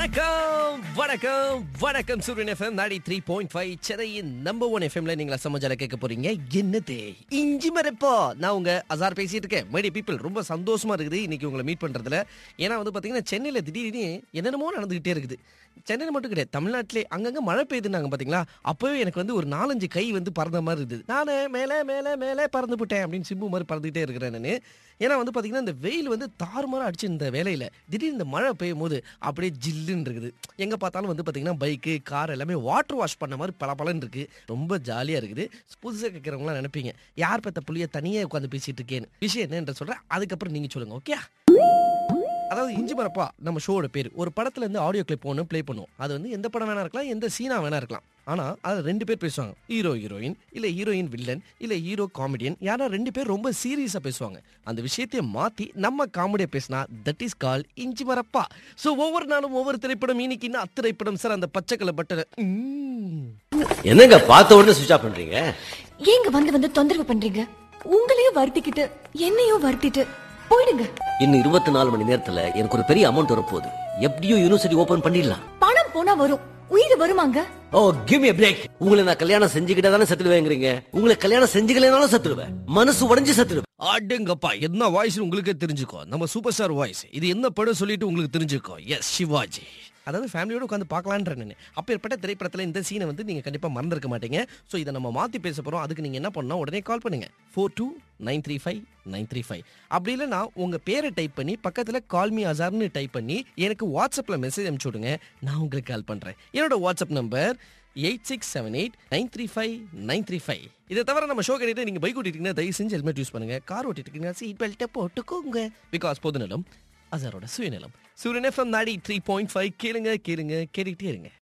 வணக்கம் வணக்கம் வணக்கம் சூரியன் எஃப்எம் நாடி த்ரீ பாயிண்ட் ஃபைவ் சென்னையின் நம்பர் ஒன் எஃப்எம்ல நீங்களா சமாஜால கேட்க போறீங்க என்னது இஞ்சி மரப்போ நான் உங்க அசார் பேசிட்டு இருக்கேன் மைடி பீப்பிள் ரொம்ப சந்தோஷமா இருக்குது இன்னைக்கு உங்களை மீட் பண்றதுல ஏன்னா வந்து பாத்தீங்கன்னா சென்னையில திடீர்னு என்னென்னமோ நடந்துகிட்டே இருக்குது சென்னையில் மட்டும் கிடையாது தமிழ்நாட்டிலே அங்கங்க மழை பெய்யுதுன்னாங்க பாத்தீங்களா அப்பவே எனக்கு வந்து ஒரு நாலஞ்சு கை வந்து பறந்த மாதிரி இருந்தது நானே மேலே மேலே மேலே பறந்து போட்டேன் அப்படின்னு சிம்பு மாதிரி பறந்துகிட்டே இருக்கிறேன் நான் ஏன்னா வந்து பாத்தீங்கன்னா இந்த வெயில் வந்து தாறுமாற அடிச்சு இந்த வேலையில திடீர்னு இந்த மழை பெய்யும் போது அப்படியே ஜில்லுன்னு இருக்குது எங்க பார்த்தாலும் வந்து பாத்தீங்கன்னா பைக்கு கார் எல்லாமே வாட்டர் வாஷ் பண்ண மாதிரி பல இருக்கு ரொம்ப ஜாலியா இருக்குது புதுசாக கேட்குறவங்களாம் நினைப்பீங்க யார் பெத்த புள்ளிய தனியே உட்காந்து பேசிட்டு இருக்கேன்னு விஷயம் என்னன்ற சொல்றேன் அதுக்கப்புறம் நீங்க சொல்லுங்க ஓகே அதாவது இஞ்சி மரப்பா நம்ம ஷோவோட பேர் ஒரு படத்துல இருந்து ஆடியோ கிளிப் ஒன்று ப்ளே பண்ணுவோம் அது வந்து எந்த படம் வேணா இருக்கலாம் எந்த சீனா வேணா இருக்கலாம் ஆனா அது ரெண்டு பேர் பேசுவாங்க ஹீரோ ஹீரோயின் இல்ல ஹீரோயின் வில்லன் இல்ல ஹீரோ காமெடியன் யாரா ரெண்டு பேர் ரொம்ப சீரியஸா பேசுவாங்க அந்த விஷயத்தை மாத்தி நம்ம காமெடியா பேசினா தட் இஸ் கால் இஞ்சி மரப்பா சோ ஒவ்வொரு நாளும் ஒவ்வொரு திரைப்படம் இன்னைக்கு என்ன அத்திரைப்படம் சார் அந்த பச்சைக்கலை பட்டனை என்னங்க பார்த்த உடனே சுவிச் ஆஃப் பண்றீங்க ஏங்க வந்து வந்து தொந்தரவு பண்றீங்க உங்களையும் வருத்திக்கிட்டு என்னையும் வருத்திட்டு போயிடுங்க இன்னும் இருபத்தி நாலு மணி நேரத்துல எனக்கு ஒரு பெரிய அமௌண்ட் வரப்போகுது எப்படியும் யூனிவர்சிட்டி ஓபன் பண்ணிடலாம் பணம் போனா வரும் உயிர் வருமாங்க ஓ கிவ் மீ பிரேக் உங்களை நான் கல்யாணம் செஞ்சுக்கிட்டே தானே செத்துடுவேங்கிறீங்க உங்களை கல்யாணம் செஞ்சுக்கலைனாலும் செத்துடுவேன் மனசு உடைஞ்சு செத்துடுவேன் அடேங்கப்பா என்ன வாய்ஸ் உங்களுக்கே தெரிஞ்சுக்கோ நம்ம சூப்பர் ஸ்டார் வாய்ஸ் இது என்ன படம் சொல்லிட்டு உங்களுக்கு தெரிஞ்சுக்கோ எஸ் சிவாஜி அதாவது ஃபேமிலியோட உட்காந்து பார்க்கலான்ற நான் அப்பேற்பட்ட திரைப்படத்தில் இந்த சீனை வந்து நீங்கள் கண்டிப்பாக மறந்துருக்க மாட்டீங்க ஸோ இதை நம்ம மாற்றி பேச போகிறோம் அதுக்கு நீங்கள் என்ன பண்ணணும் உடனே கால் பண்ணுங்க four two nine three five nine three five அப்படி இல்லைனா உங்கள் பேரை டைப் பண்ணி பக்கத்தில் கால்மி அசார்னு டைப் பண்ணி எனக்கு வாட்ஸ்அப்பில் மெசேஜ் அனுப்பிச்சு விடுங்க நான் உங்களுக்கு கால் பண்ணுறேன் என்னோட WhatsApp number eight six seven eight nine three five nine three five இதை தவிர நம்ம ஷோ கேட்டு நீங்கள் பைக் ஓட்டிட்டீங்கன்னா தயவு செஞ்சு ஹெல்மெட் யூஸ் பண்ணுங்க கார் ஓட்டிட்டீங்கன்னா சீட் பெல்ட்டை போட்டுக்கோங்க பிகாஸ் பொதுநலம் அசாரோட சுயநலம் சூரியன் எஃப்எம் நாடி த்ரீ பாயிண்ட் ஃபைவ் கேளுங்க கேளுங்க கேட்டுக்கிட்டே இருங்க